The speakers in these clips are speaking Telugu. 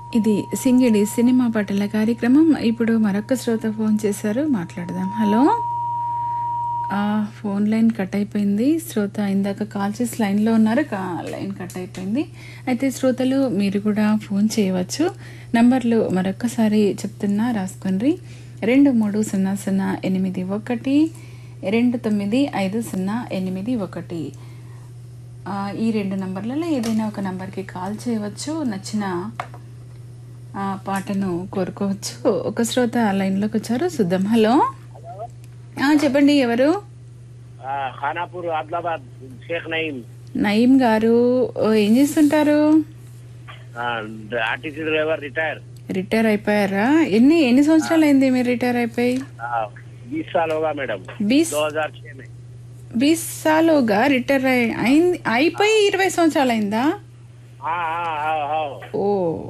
ఇది సింగిడి సినిమా పాటల కార్యక్రమం ఇప్పుడు మరొక శ్రోత ఫోన్ చేశారు మాట్లాడదాం హలో ఆ, ఫోన్ లైన్ కట్ అయిపోయింది శ్రోత ఇందాక కాల్ చేసి లైన్లో ఉన్నారు కా లైన్ కట్ అయిపోయింది అయితే శ్రోతలు మీరు కూడా ఫోన్ చేయవచ్చు నంబర్లు మరొక్కసారి చెప్తున్నా రాసుకోండి రెండు మూడు సున్నా సున్నా ఎనిమిది ఒకటి రెండు తొమ్మిది ఐదు సున్నా ఎనిమిది ఒకటి ఆ, ఈ రెండు నంబర్లలో ఏదైనా ఒక నంబర్కి కాల్ చేయవచ్చు నచ్చిన ఆ, పాటను కోరుకోవచ్చు ఒక శ్రోత లైన్లోకి వచ్చారు చూద్దాం హలో ఆ, చెప్పండి ఎవరు ఆ, ఖానాపూర్ ఆదిలాబాద్ షేక్ నయీం నయీం గారు ఓ, ఏం చేస్తుంటారు ఆ, ఆర్టీసీ డ్రైవర్ రిటైర్ రిటైర్ అయిపోయారా ఎన్ని ఎన్ని సంవత్సరాలు అయింది మీరు రిటైర్ అయిపోయి बीस साल होगा मैडम బీస్ 2006 में బీస్ సాలుగా రిటైర్ అయి అయింది అయిపోయి ఇరవై సంవత్సరాలు అయిందా हाँ हाँ हाँ हाँ ఓ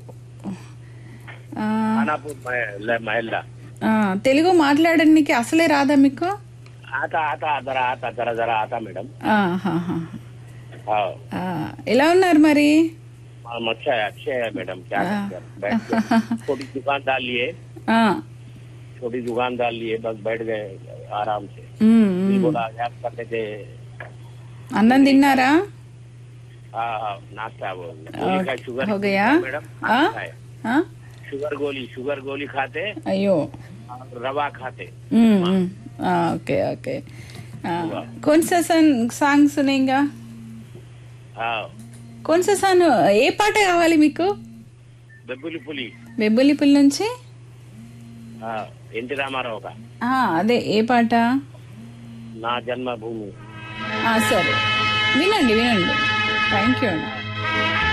ఆ, खानापुर मह- महल्ला ఆ, తెలుగు మాట్లాడడానికి అసలే రాదా మీకు आता आता जरा आता जरा जरा आता मैडम ఆహాహా. हाँ ఆ, ఎలా ఉన్నారు మరి हम अच्छा है अच्छे है मैडम क्या करते हैं? बैठ गए छोटी दुकान डाल लिए ఆ, छोटी दुकान डाल लिए बस बैठ गए आराम से ఉమ్, फिर ఉమ్. बोला याद करने थे అన్నం తిన్నారా हाँ हाँ नाश्ता वो गोली का शुगर हो गया मैडम ఆ? नाश्ता है ఆ? शुगर गोली शुगर गोली खाते అయ్యో और रवा खाते ఉమ్, ఉమ్. ఆ, ఓకే ఓకే ఆ, कौन सा सन సాంగ్ సునేగా हाँ कौन सा సాంగ్ ఏ పాట కావాలి మీకు బెబ్బులి పులి బెబ్బులిపుల్ నుంచి ఆ, ఎన్టీ రామారావు का ఆ, అదే ఏ పాట నా జన్మభూమి ఆ, సరే వినండి వినండి థ్యాంక్ యూ అండి